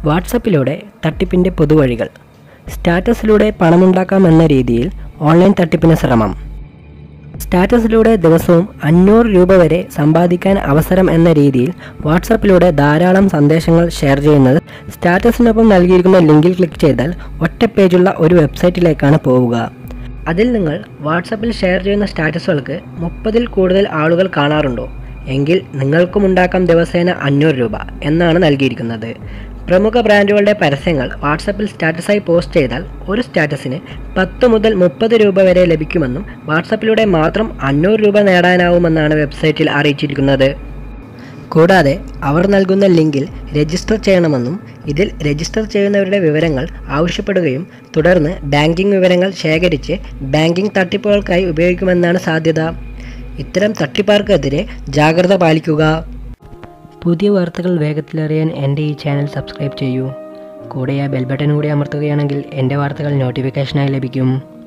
വാട്സപ്പിലൂടെ തട്ടിപ്പിൻ്റെ പുതുവഴികൾ സ്റ്റാറ്റസിലൂടെ പണമുണ്ടാക്കാം എന്ന രീതിയിൽ ഓൺലൈൻ തട്ടിപ്പിന് ശ്രമം സ്റ്റാറ്റസിലൂടെ ദിവസവും അഞ്ഞൂറ് രൂപ വരെ സമ്പാദിക്കാൻ അവസരം എന്ന രീതിയിൽ വാട്സപ്പിലൂടെ ധാരാളം സന്ദേശങ്ങൾ ഷെയർ ചെയ്യുന്നത് സ്റ്റാറ്റസിനൊപ്പം നൽകിയിരിക്കുന്ന ലിങ്കിൽ ക്ലിക്ക് ചെയ്താൽ ഒറ്റ പേജുള്ള ഒരു വെബ്സൈറ്റിലേക്കാണ് പോവുക അതിൽ നിങ്ങൾ വാട്സപ്പിൽ ഷെയർ ചെയ്യുന്ന സ്റ്റാറ്റസുകൾക്ക് മുപ്പതിൽ കൂടുതൽ ആളുകൾ കാണാറുണ്ടോ എങ്കിൽ നിങ്ങൾക്കും ഉണ്ടാക്കാം ദിവസേന അഞ്ഞൂറ് രൂപ എന്നാണ് നൽകിയിരിക്കുന്നത് പ്രമുഖ ബ്രാൻഡുകളുടെ പരസ്യങ്ങൾ വാട്സപ്പിൽ സ്റ്റാറ്റസായി പോസ്റ്റ് ചെയ്താൽ ഒരു സ്റ്റാറ്റസിന് പത്ത് മുതൽ മുപ്പത് രൂപ വരെ ലഭിക്കുമെന്നും വാട്സപ്പിലൂടെ മാത്രം അഞ്ഞൂറ് രൂപ നേടാനാവുമെന്നാണ് വെബ്സൈറ്റിൽ അറിയിച്ചിരിക്കുന്നത് കൂടാതെ അവർ നൽകുന്ന ലിങ്കിൽ രജിസ്റ്റർ ചെയ്യണമെന്നും ഇതിൽ രജിസ്റ്റർ ചെയ്യുന്നവരുടെ വിവരങ്ങൾ ആവശ്യപ്പെടുകയും തുടർന്ന് ബാങ്കിംഗ് വിവരങ്ങൾ ശേഖരിച്ച് ബാങ്കിംഗ് തട്ടിപ്പുകൾക്കായി ഉപയോഗിക്കുമെന്നാണ് സാധ്യത ഇത്തരം തട്ടിപ്പാർക്കെതിരെ ജാഗ്രത പാലിക്കുക പുതിയ വാർത്തകൾ വേഗത്തിലറിയാൻ എൻ്റെ ഈ ചാനൽ സബ്സ്ക്രൈബ് ചെയ്യൂ കൂടെ ആ ബെൽ ബട്ടൺ കൂടി അമർത്തുകയാണെങ്കിൽ എൻ്റെ വാർത്തകൾ നോട്ടിഫിക്കേഷനായി ലഭിക്കും